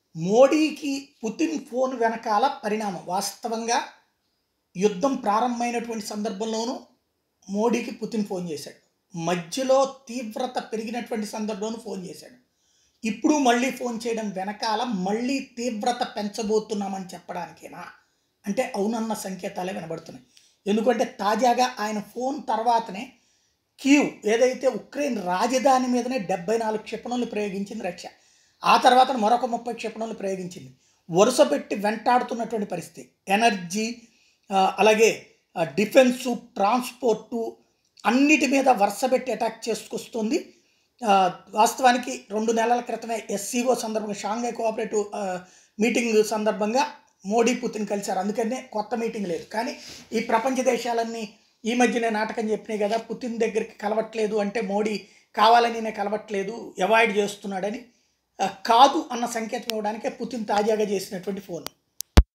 మోడీకి Putin phone వెనకాల పరిణామం వాస్తవంగా యుద్ధం ప్రారంభమైనటువంటి సందర్భంలోనూ మోడీకి పుతిన్ ఫోన్ చేశాడు మధ్యలో తీవ్రత పెరిగినటువంటి సందర్భంలోనూ ఫోన్ చేశాడు ఇప్పుడు మళ్ళీ ఫోన్ చేయడం వెనకాల మళ్ళీ తీవ్రత పెంచబోతున్నామని చెప్పడానికేనా అంటే అవునన్న సంకేతాలే వినబడుతున్నాయి ఎందుకంటే తాజాగా ఆయన ఫోన్ తర్వాతనే కీవ్ ఏదైతే ఉక్రెయిన్ రాజధాని మీదనే డెబ్బై నాలుగు క్షిపణులు ప్రయోగించింది రష్యా ఆ తర్వాత మరొక ముప్పై క్షిపణులు ప్రయోగించింది వరుస పెట్టి వెంటాడుతున్నటువంటి పరిస్థితి ఎనర్జీ ఆ, అలాగే ఆ, డిఫెన్సు ట్రాన్స్పోర్టు అన్నిటి మీద వరుస పెట్టి అటాక్ చేసుకొస్తుంది ఆ, వాస్తవానికి రెండు నెలల క్రితమే ఎస్సీఓ సందర్భంగా షాంఘై కోఆపరేటివ్ ఆ, మీటింగ్ సందర్భంగా మోడీ పుతిన్ కలిశారు అందుకనే కొత్త మీటింగ్ లేదు కానీ ఈ ప్రపంచ దేశాలన్నీ ఈ మధ్యనే నాటకం చెప్పినాయి కదా పుతిన్ దగ్గరికి కలవట్లేదు అంటే మోడీ కావాలని నేను కలవట్లేదు అవాయిడ్ చేస్తున్నాడని ఆ, కాదు అన్న సంకేతం ఇవ్వడానికే పుతిన్ తాజాగా చేసినటువంటి ఫోన్